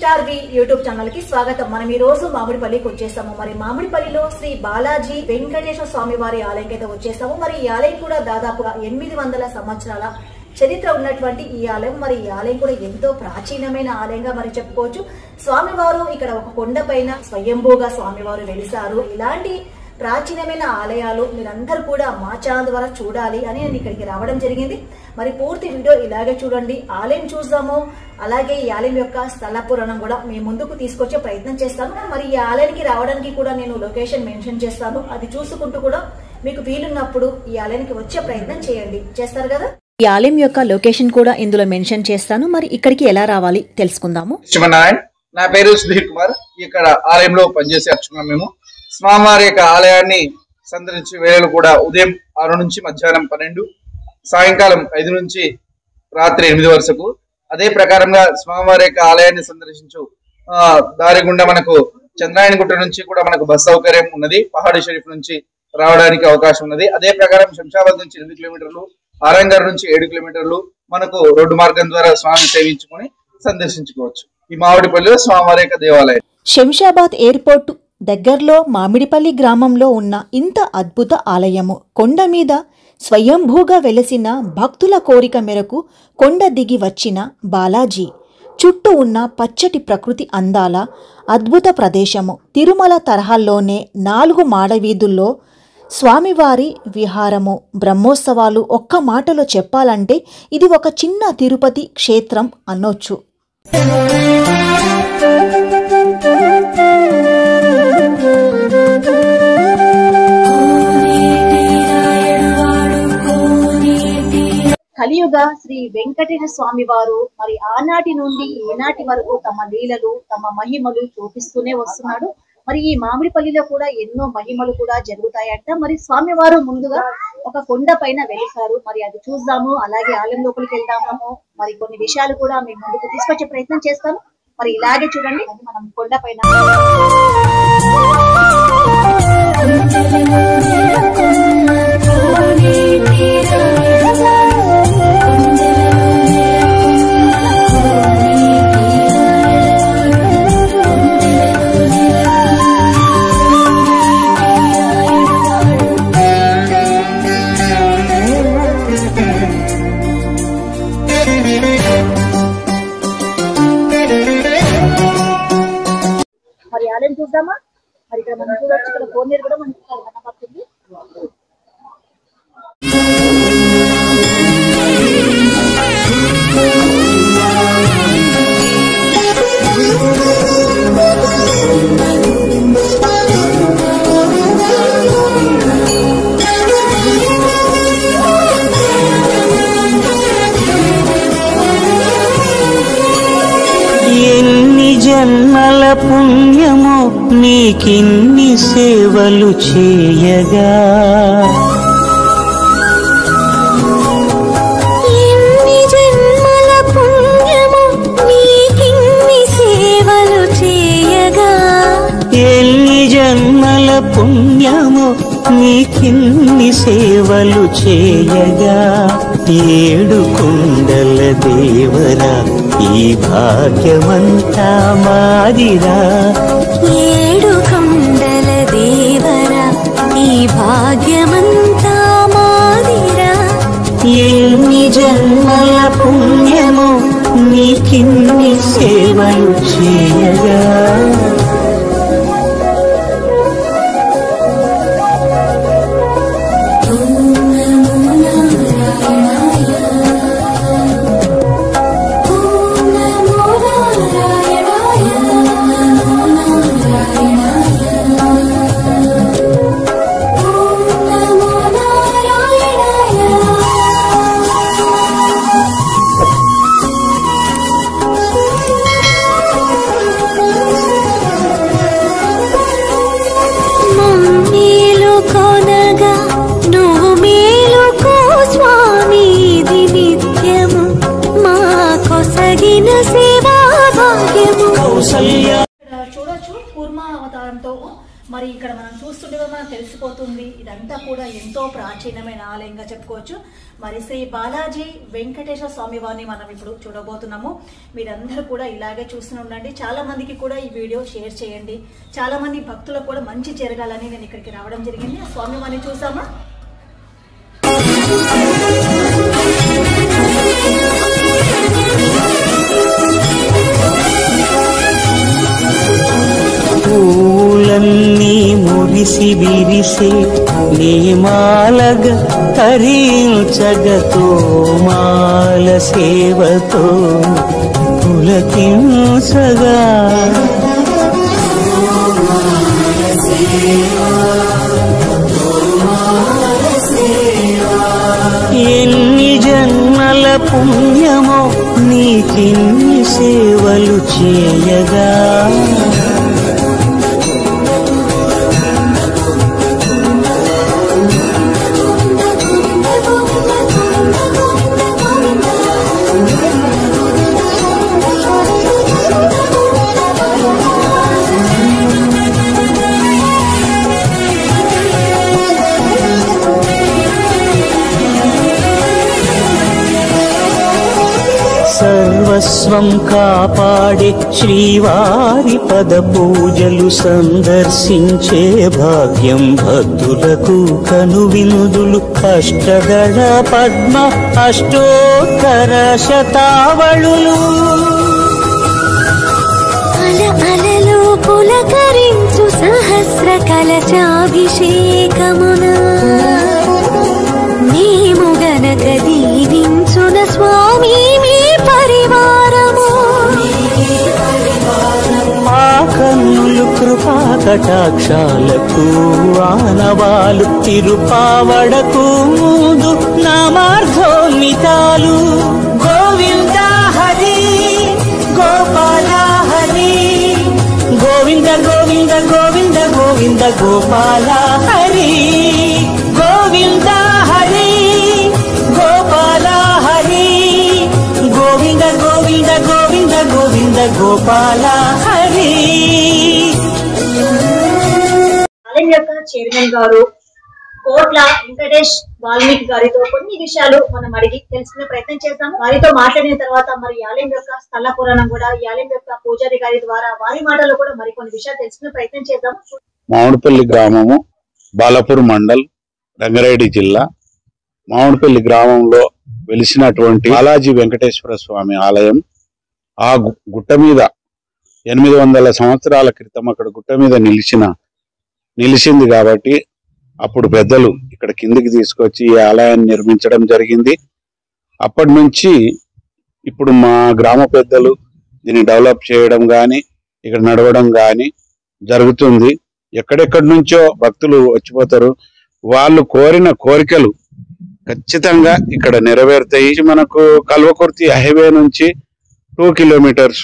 KRV YouTube channel కి స్వాగతం మనం ఈ రోజు మామిడిపల్లికి వచ్చేసాము మరి మామిడిపల్లిలో శ్రీ బాలాజీ వెంకటేశ్వర స్వామి వారి ఆలయంకి అయితే వచ్చేసాము మరి ఈ ఆలయం కూడా దాదాపుగా ఎనిమిది వందల సంవత్సరాల చరిత్ర ఉన్నటువంటి ఈ ఆలయం మరి ఈ ఆలయం కూడా ఎంతో ప్రాచీనమైన ఆలయంగా మరి చెప్పుకోవచ్చు స్వామివారు ఇక్కడ ఒక కొండ పైన స్వయంభూగా స్వామివారు వెలిసారు ఇలాంటి ప్రాచీనమైన ఆలయాలు మీరందరూ కూడా మా ఛానల్ ద్వారా చూడాలి అని నేను ఇక్కడికి రావడం జరిగింది మరి పూర్తి వీడియో ఇలాగే చూడండి ఆలయం చూద్దాము అలాగే ఈ ఆలయం యొక్క స్థల పురాణం కూడా మీ ముందుకు తీసుకొచ్చే ప్రయత్నం చేస్తాను మరి ఈ ఆలయానికి రావడానికి కూడా నేను లొకేషన్ మెన్షన్ చేస్తాను అది చూసుకుంటూ కూడా మీకు వీలున్నప్పుడు ఈ ఆలయానికి వచ్చే ప్రయత్నం చేయండి చేస్తారు కదా ఈ ఆలయం యొక్క లొకేషన్ కూడా ఇందులో మెన్షన్ చేస్తాను మరి ఇక్కడికి ఎలా రావాలి తెలుసుకుందాము శివనారాయణ్ నా పేరు సుధీర్ కుమార్ ఇక్కడ ఆలయంలో పనిచేసే అర్చుకున్నాం మేము స్వామివారి యొక్క ఆలయాన్ని సందర్శించే వేళలు కూడా ఉదయం ఆరు నుంచి మధ్యాహ్నం పన్నెండు సాయంకాలం ఐదు నుంచి రాత్రి ఎనిమిది వరకు అదే ప్రకారంగా స్వామివారి యొక్క ఆలయాన్ని సందర్శించు ఆ, దారి గుండా మనకు చంద్రాయణగుట్ట నుంచి కూడా మనకు బస్ సౌకర్యం ఉన్నది పహాడి షరీఫ్ నుంచి రావడానికి అవకాశం ఉన్నది అదే ప్రకారం శంషాబాద్ నుంచి ఎనిమిది కిలోమీటర్లు ఆరంగర్ నుంచి ఏడు కిలోమీటర్లు మనకు రోడ్డు మార్గం ద్వారా స్వామిని సేవించుకొని సందర్శించుకోవచ్చు ఈ మామిడిపల్లిలో స్వామివారి యొక్క దేవాలయం శంషాబాద్ ఎయిర్పోర్ట్ దగ్గరలో మామిడిపల్లి గ్రామంలో ఉన్న ఇంత అద్భుత ఆలయము కొండ మీద స్వయంభూగా వెలసిన భక్తుల కోరిక మేరకు కొండ దిగి వచ్చిన బాలాజీ చుట్టూ ఉన్న పచ్చటి ప్రకృతి అందాల అద్భుత ప్రదేశము తిరుమల తరహాల్లోనే నాలుగు మాడవీధుల్లో స్వామివారి విహారము బ్రహ్మోత్సవాలు ఒక్క మాటలో చెప్పాలంటే ఇది ఒక చిన్న తిరుపతి క్షేత్రం అనొచ్చు కలియుగ శ్రీ వెంకటేశ్వర స్వామి వారు మరి ఆనాటి నుండి ఈనాటి వరకు తమ లీలలు తమ మహిమలు చూపిస్తూనే వస్తున్నాడు మరి ఈ మామిడిపల్లిలో కూడా ఎన్నో మహిమలు కూడా జరుగుతాయట మరి స్వామివారు ముందుగా ఒక కొండ పైన వెలిసారు మరి అది చూద్దాము అలాగే ఆలయం లోపలికి వెళ్దాము మరి కొన్ని విషయాలు కూడా మీ ముందుకు తీసుకొచ్చే ప్రయత్నం చేస్తాను మరి ఇలాగే చూడండి మనం కొండ పైన మరి ఆలయం చూద్దామా మరి ఇక్కడ మనం చూడొచ్చు ఇక్కడ కోనేరు కూడా మనకి ఇక్కడ కనపడుతుంది ఎన్ని జన్మల పుణ్యమో నీకిన్ని సేవలు చేయగా ఎన్ని జన్మల పుణ్యము నీకిన్ని సేవలు చేయగా ఎన్ని జన్మల పుణ్యమో నీకిన్ని సేవలు చేయగా ఏడు కుండల దేవరా ఈ భాగ్యమంతా మాదిరా ఏడు కొండల దేవరా ఈ భాగ్యమంతా మాదిరా ఎన్ని జన్మల పుణ్యమో నీకిన్ని సేవలు చేయగా ఓం నమో నారాయణాయ నమో నారాయణాయ ఓం నమో నారాయణాయ మమ్మేలు కొనగా నువ్వు మేలుకో స్వామి ఇది నిత్యము మా కొసగిన సేవా భాగ్యము కౌసల్య ఇక్కడ చూడొచ్చు కూర్మ అవతారంతో మరి ఇక్కడ మనం చూస్తుంటే కూడా మనకు తెలిసిపోతుంది ఇదంతా కూడా ఎంతో ప్రాచీనమైన ఆలయంగా చెప్పుకోవచ్చు మరి శ్రీ బాలాజీ వెంకటేశ్వర స్వామి వారిని మనం ఇప్పుడు చూడబోతున్నాము మీరందరూ కూడా ఇలాగే చూస్తూనే ఉండండి చాలా మందికి కూడా ఈ వీడియో షేర్ చేయండి చాలా మంది భక్తులకు కూడా మంచి జరగాలని నేను ఇక్కడికి రావడం జరిగింది ఆ స్వామి వారిని చూసామా పూలన్నీ మురిసి విరిసే నీమాలగ తరించగతో మాల సేవతో పులకింసగా ఎన్ని జన్మల పుణ్యమో నీకిన్ని సేవలు చేయగా సర్వస్వం కాపాడే శ్రీవారి పద పూజలు సందర్శించే భాగ్యం భక్తులకు కనువినుదులు అష్టదళ పద్మ అష్టోత్తర శతావళులు అల అలలో పులకరించు సహస్ర కలచాభిషేకమున మేము గనక దీవించున స్వామి మీ పరివారము ఆ కన్నులు కృపా కటాక్షాలకు ఆనవాలు తిరుపావడకు ముందు నామార్థోన్మితాలు గోవింద హరి గోపాల హరి గోవింద గోవింద గోవింద గోవింద గోపాల హరి గోవింద హరి గోపాల హరి గోవింద గోవింద గోవింద గోవింద గోపాల హరి ఆలయం యొక్క చైర్మన్ గారు కోట్ల వెంకటేష్ వాల్మీకి గారితో కొన్ని విషయాలు మనం అడిగి తెలుసుకునే ప్రయత్నం చేద్దాం వారితో మాట్లాడిన తర్వాత మరి ఈ ఆలయం యొక్క స్థల పురాణం కూడా ఈ ఆలయం యొక్క పూజారి గారి ద్వారా వారి మాటలు కూడా మరి కొన్ని విషయాలు తెలుసుకునే ప్రయత్నం చేద్దాం మామిడిపల్లి గ్రామము బాలపూర్ మండల్ రంగారెడ్డి జిల్లా మామిడిపల్లి గ్రామంలో వెలిసినటువంటి బాలాజీ వెంకటేశ్వర స్వామి ఆలయం ఆ గు- గుట్ట మీద ఎనిమిది వందల సంవత్సరాల క్రితం అక్కడ గుట్ట మీద నిలిచిన నిలిచింది కాబట్టి అప్పుడు పెద్దలు ఇక్కడ కిందికి తీసుకొచ్చి ఈ ఆలయాన్ని నిర్మించడం జరిగింది అప్పటి నుంచి ఇప్పుడు మా గ్రామ పెద్దలు దీన్ని డెవలప్ చేయడం కానీ ఇక్కడ నడవడం కానీ జరుగుతుంది ఎక్కడెక్కడి నుంచో భక్తులు వచ్చిపోతారు వాళ్ళు కోరిన కోరికలు ఖచ్చితంగా ఇక్కడ నెరవేరుతాయి మనకు కల్వకుర్తి హైవే నుంచి two kilometres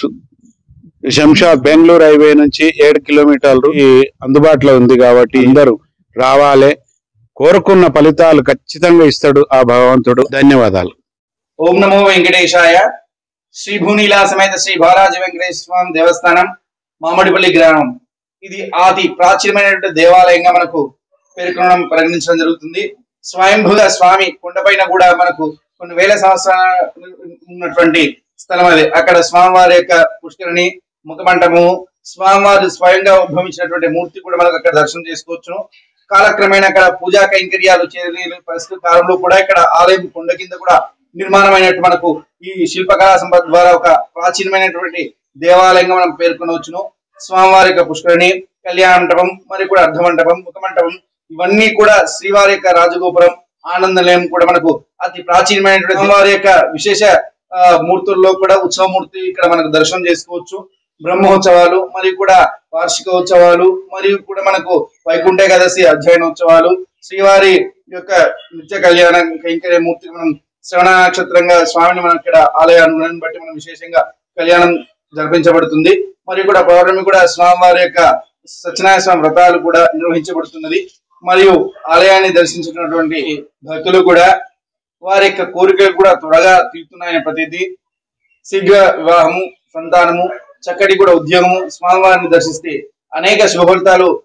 Shamshad Bengaluru highway నుంచి ఏడు కిలోమీటర్లు ఈ అందుబాటులో ఉంది కాబట్టి అందరూ రావాలి కోరుకున్న ఫలితాలు ఖచ్చితంగా ఇస్తాడు ఆ భగవంతుడు ధన్యవాదాలు ఓం నమో వెంకటేశాయ శ్రీ భూనీలా సమేత శ్రీ బాలాజీ వెంకటేశ్వర స్వామి దేవస్థానం మామిడిపల్లి గ్రామం ఇది అతి ప్రాచీనమైనటువంటి దేవాలయంగా మనకు పేర్కొనడం పరిగణించడం జరుగుతుంది స్వయంభుగా స్వామి కొండపైన కూడా మనకు కొన్ని వేల సంవత్సరాల ఉన్నటువంటి స్థలం అది అక్కడ స్వామివారి యొక్క పుష్కరిణి ముఖమంటపము స్వామివారు స్వయంగా ఉద్భవించినటువంటి మూర్తి కూడా మనకు అక్కడ దర్శనం చేసుకోవచ్చును కాలక్రమేణా అక్కడ పూజా కైంకర్యాలు చర్యలు ప్రస్తుత కాలంలో కూడా ఇక్కడ ఆలయం కొండ కింద కూడా నిర్మాణమైనట్టు మనకు ఈ శిల్పకళా సంపద ద్వారా ఒక ప్రాచీనమైనటువంటి దేవాలయంగా మనం పేర్కొనవచ్చును స్వామివారి యొక్క పుష్కరిణి కళ్యాణ మంటపం మరి కూడా అర్ధ మంటపం ముఖ మంటపం ఇవన్నీ కూడా శ్రీవారి యొక్క రాజగోపురం ఆనందలయం కూడా మనకు అతి ప్రాచీనమైనటువంటి స్వామివారి యొక్క విశేష ఆ, మూర్తుల్లో కూడా ఉత్సవమూర్తి ఇక్కడ మనకు దర్శనం చేసుకోవచ్చు బ్రహ్మోత్సవాలు మరియు కూడా వార్షిక ఉత్సవాలు మరియు కూడా మనకు వైకుంఠ ఏకాదశి అధ్యయనోత్సవాలు శ్రీవారి యొక్క నిత్య కళ్యాణ కైంకర్య మూర్తి మనం శ్రవణ నక్షత్రంగా స్వామిని మనం ఇక్కడ ఆలయాన్ని బట్టి మనం విశేషంగా కళ్యాణం జరిపించబడుతుంది మరియు కూడా పౌర్ణమి కూడా స్వామివారి యొక్క సత్యనారాయణ స్వామి వ్రతాలు కూడా నిర్వహించబడుతున్నది మరియు ఆలయాన్ని దర్శించినటువంటి భక్తులు కూడా వారి యొక్క కోరికలు కూడా త్వరగా తీరుతున్నాయని ప్రతిదీ శీఘ్ర వివాహము సంతానము చక్కటి కూడా ఉద్యోగము స్వామివారిని దర్శిస్తే అనేక శుభ ఫలితాలు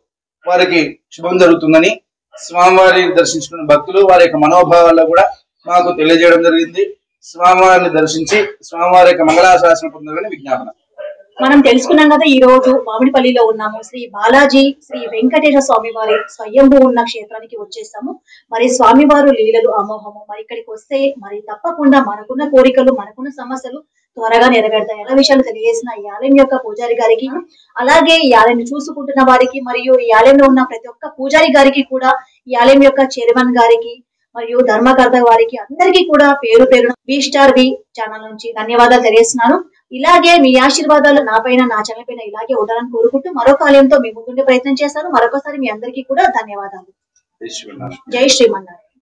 వారికి శుభం జరుగుతుందని స్వామివారిని దర్శించుకున్న భక్తులు వారి యొక్క మనోభావాల్లో కూడా మాకు తెలియజేయడం జరిగింది స్వామివారిని దర్శించి స్వామివారి యొక్క మంగళాశాసనం పొందాలని విజ్ఞాపన మనం తెలుసుకున్నాం కదా ఈ రోజు మామిడిపల్లిలో ఉన్నాము శ్రీ బాలాజీ శ్రీ వెంకటేశ్వర స్వామి వారి స్వయంభూ ఉన్న క్షేత్రానికి వచ్చేసాము మరి స్వామివారు లీలలు అమోహము మరి ఇక్కడికి వస్తే మరి తప్పకుండా మనకున్న కోరికలు మనకున్న సమస్యలు త్వరగా నెరవేరుతాయి ఎలా విషయాలు తెలియజేసిన ఈ ఆలయం యొక్క పూజారి గారికి అలాగే ఈ ఆలయాన్ని చూసుకుంటున్న వారికి మరియు ఈ ఆలయంలో ఉన్న ప్రతి ఒక్క పూజారి గారికి కూడా ఈ ఆలయం యొక్క చైర్మన్ గారికి మరియు ధర్మకర్త వారికి అందరికీ కూడా పేరు పేరున బి స్టార్ వి ఛానల్ నుంచి ధన్యవాదాలు తెలియజేస్తున్నాను ఇలాగే మీ ఆశీర్వాదాలు నా పైన నా ఛానల్ పైన ఇలాగే ఉండాలని కోరుకుంటూ మరొక ఆలయంతో మీ ముందుండే ప్రయత్నం చేస్తాను మరొకసారి మీ అందరికీ కూడా ధన్యవాదాలు జై శ్రీమన్నారాయణ